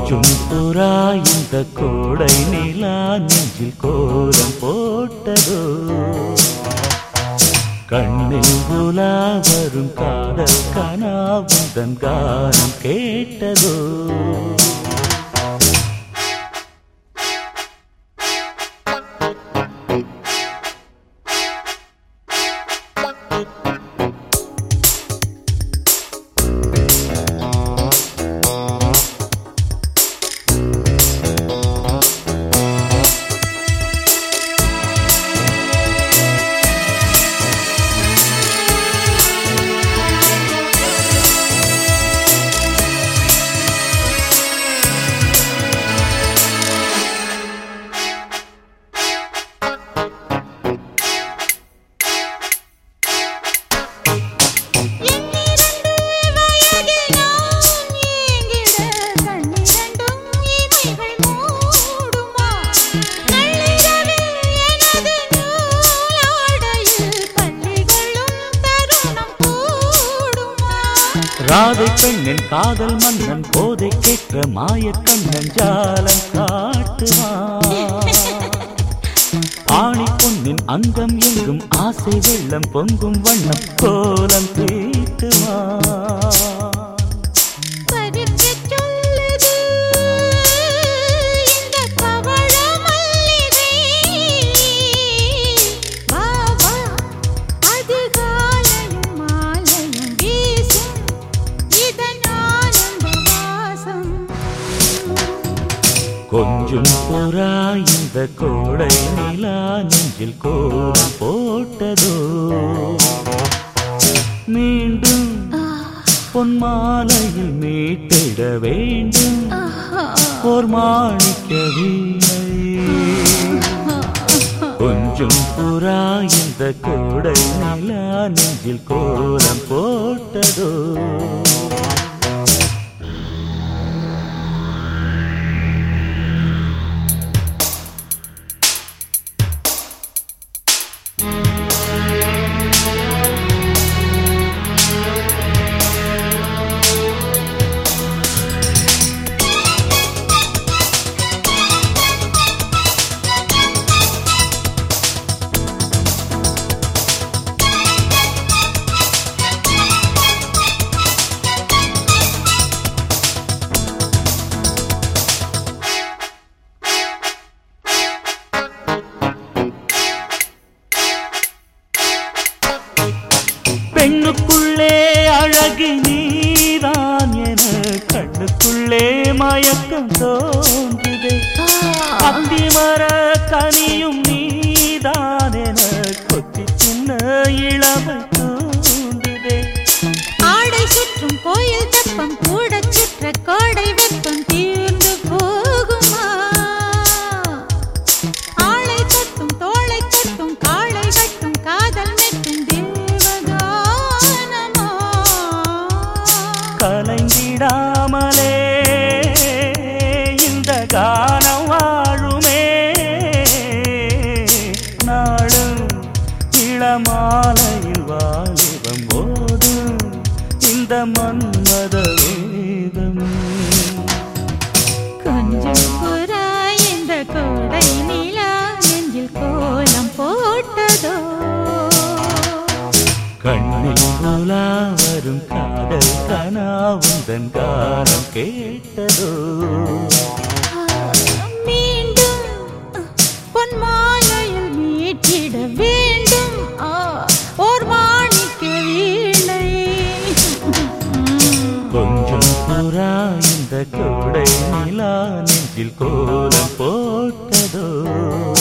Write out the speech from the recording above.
கொஞ்சம் புறா இந்த கோடை நிலா நெஞ்சில் கோலம் போட்டதோ கண்ணில் உலா வரும் காதல் கனாவும் தன் கானம் கேட்டதோ எண்ணிரண்டு வயதில் நான் ஏங்கிட கண்ணிரண்டும் இமைகள் மூடுமா நள்ளிரவில் எனது நூலாடையில் பள்ளிகளும் தருணம் கூடுமா ராதை பெண்ணின் காதல் மன்னன் போதை கேட்ட மாயக் கண்ணன் ஜாலம் காட்டுவான் ஆணி பொன்னின் அங்கம் எங்கும் ஆசை வெள்ளம் பொங்கும் வண்ணம் கோலம் தீட்டுவான் பறிக்கச் சொல்லுது இந்த பவழ மல்லிகை வா வா அதிகாலையும் மாலையும் வீசும் இதன் ஆனந்த வாசம் கொஞ்சம் புறா இந்த கோடை நிலா நெஞ்சில் கோலம் போட்டதோ மீண்டும் பொன்மாலையில் மீட்டிட வேண்டும் ஓர் மாணிக்க வீணை கொஞ்சம் புறா இந்த கோடை நிலா நெஞ்சில் கோலம் போட்டதோ பெண்ணுக்குள்ளே அழகு நீதான் என கண்ணுக்குள்ளே மயக்கம் தோன்றுதே அத்திமர கனியும் நீதான் என கொத்தி சின்ன இளமை தூண்டுதே ஆடை சுற்றும் கோயில் தப்பம் கூட சுற்ற கோடை வெப்பம் தீர்ந்து போகுமா ஆளை தொட்டும் தோளை தொட்டும் காளை கட்டும் காதல் மெட்டும் தேவகானமா கலைந்திடாமலே இந்த கானம் வாழுமே நாளும் இளமாலையில் வாலிபம் போதும் இந்த மன்மத வேதம் கொஞ்சம் புறா இந்த கோடை நிலா நெஞ்சில் கோலம் போட்டதோ கண்ணில் உலா வரும் காதல் கனாவும் தன் கானம் கேட்டதோ மீண்டும் பொன்மாலையில் மீட்டிட வேண்டும் ஆ, ஓர் மாணிக்க வீணை கொஞ்சம் புறா இந்த கோடை நிலா நெஞ்சில் கோலம் போட்டதோ